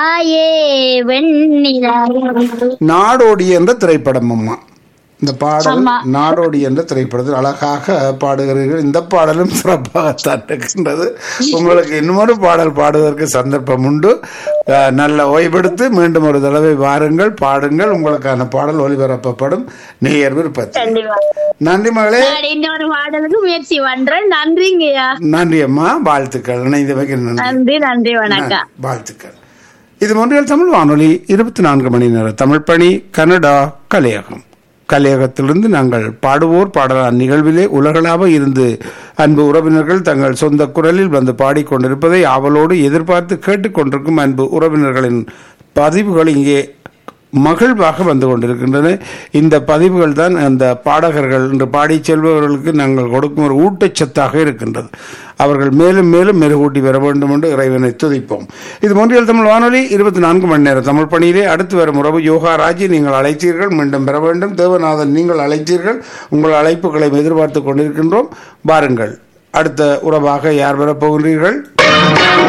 ஆயே வெண்ணிலா நாடோடி என்ற திரைப்படம் அம்மா இந்த பாடல் ஆமா. நாடோடி என்ற திரைப்படத்தில் அழகாக பாடுகிறீர்கள் இந்த பாடலும் சிறப்பாகத்தான் இருக்கின்றது உங்களுக்கு இன்னொரு பாடல் பாடுவதற்கு சந்தர்ப்பம் உண்டு அஹ், நல்ல ஓய்வெடுத்து மீண்டும் ஒரு தடவை வாருங்கள் பாடுங்கள் உங்களுக்கான பாடல் ஒளிபரப்பப்படும் நேயர் விருப்பத்தில் கண்டிப்பா நன்றி மகளே நான் இன்னொரு பாடலுக்கு முயற்சி பண்றேன் நன்றிங்கய்யா நன்றி அம்மா வாழ்த்துக்கள் இணைந்து வைக்க நன்றி நன்றி நன்றி வணக்கம் வாழ்த்துக்கள் இது மொன்றியல் தமிழ் வானொலி இருபத்தி நான்கு மணி நேர தமிழ் பணி கனடா கலையகம் கலையகத்திலிருந்து நாங்கள் பாடுவோர் பாடலாம் நிகழ்விலே உலகளாவ இருந்து அன்பு உறவினர்கள் தங்கள் சொந்த குரலில் வந்து பாடிக்கொண்டிருப்பதை ஆவலோடு எதிர்பார்த்து கேட்டுக்கொண்டிருக்கும் அன்பு உறவினர்களின் பதிவுகள் இங்கே மகிழ்வாக வந்து கொண்டிருக்கின்றன இந்த பதிவுகள் தான் அந்த பாடகர்கள் என்று பாடி செல்பவர்களுக்கு நாங்கள் கொடுக்கும் ஒரு ஊட்டச்சத்தாக இருக்கின்றது அவர்கள் மேலும் மேலும் மெருகூட்டி வர வேண்டும் என்று இறைவனை துதிப்போம் இது மொன்றியல் தமிழ் வானொலி இருபத்தி நான்கு மணி நேரம் தமிழ் பணியிலே அடுத்து வரும் உறவு யோகா ராஜி நீங்கள் அழைத்தீர்கள் மீண்டும் பெற வேண்டும் தேவநாதன் நீங்கள் அழைத்தீர்கள் உங்கள் அழைப்புகளை எதிர்பார்த்து கொண்டிருக்கின்றோம் வாருங்கள் அடுத்த உறவாக யார் வரப்போகின்றீர்கள்